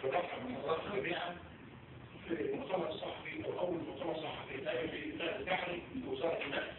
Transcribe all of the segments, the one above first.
برفع من حضرات جميعا في المؤتمر الصحفي او اول مؤتمر صحفي دائما في الدعم لوزاره النقل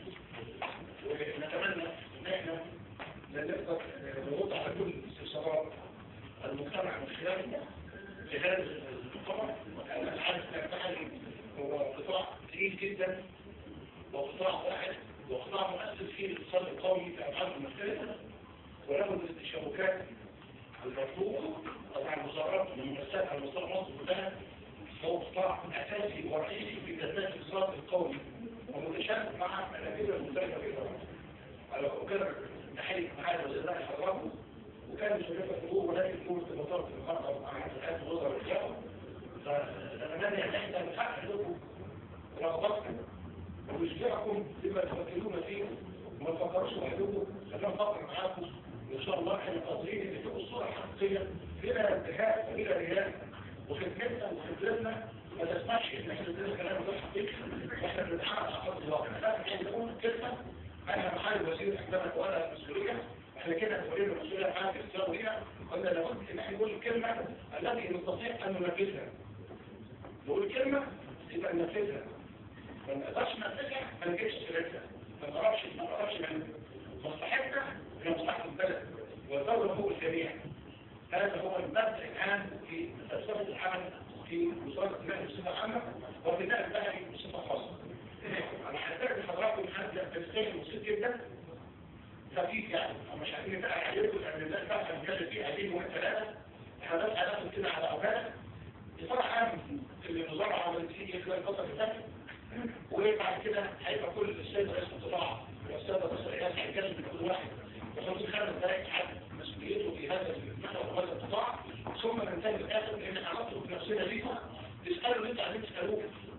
ونتمنى ان احنا نقدر نرد على كل استفسارات المجتمع من خلال جهاز المؤتمر لان العدد الفعلي هو قطاع كبير جدا وقطاع واحد وقطاع مؤثر في الاقتصاد القومي في ابعاد مختلفه وله التشابكات المطلوبه طبعا الوزارات والمؤسسات على مستوى مصر كلها هو قطاع اساسي ورئيسي في تنميه الاقتصاد القومي ومتشابك مع الاجهزه المختلفه في الدوله. على اكرر تحيه معالي وزير الله حضراتكم وكان مشرفه الامور ولكن كل ارتباطات في المقر مع هيئات الوزراء والرجال فنتمنى ان احنا نحقق لكم رغبتكم ونشجعكم بما تفكرون فيه وما تفكروش وحدكم انا نفكر معاكم وان شاء الله احنا قادرين ان تكون الصوره الحقيقيه بلا انتهاء وبلا رياء وخدمتنا وخدمتنا ما تسمعش ان احنا بنقول كلام غير حقيقي واحنا بنتحقق على ارض الواقع لازم نقول كلمه انا محل وزير عندما تولى المسؤوليه احنا كده تولينا المسؤوليه معاك السابقيه قلنا لابد ان احنا نقول الكلمه التي نستطيع ان ننفذها نقول كلمه يبقى ننفذها ما نقدرش ننفذها ما نجيبش سيرتها ما نقربش ما نقربش من مصلحتنا الى مصلحه البلد والدوله فوق الجميع هذا هو المبدا الان في فلسفه العمل في وزاره المال بصفه عامه وبناء البلدي بصفه خاصه. انا هحتاج لحضراتكم حاجه تفسير بسيط جدا خفيف يعني مش عايزين بقى عليكم لان الناس بقى هنتكلم فيه عايزين يومين ثلاثه احنا بس هناخد كده على اوراق اطار عام اللي الوزاره عملت فيه خلال الفتره اللي فاتت وبعد كده هيبقى كل السيد رئيس القطاع والسيد رئيس الرئاسه هيتكلم من كل واحد يحط خمس دقائق عن مسؤوليته في هذا المحور وهذا القطاع ثم ننتهي بالاخر لان احنا هنطلب نفسنا ليها تسالوا اللي انتوا عايزين تسالوه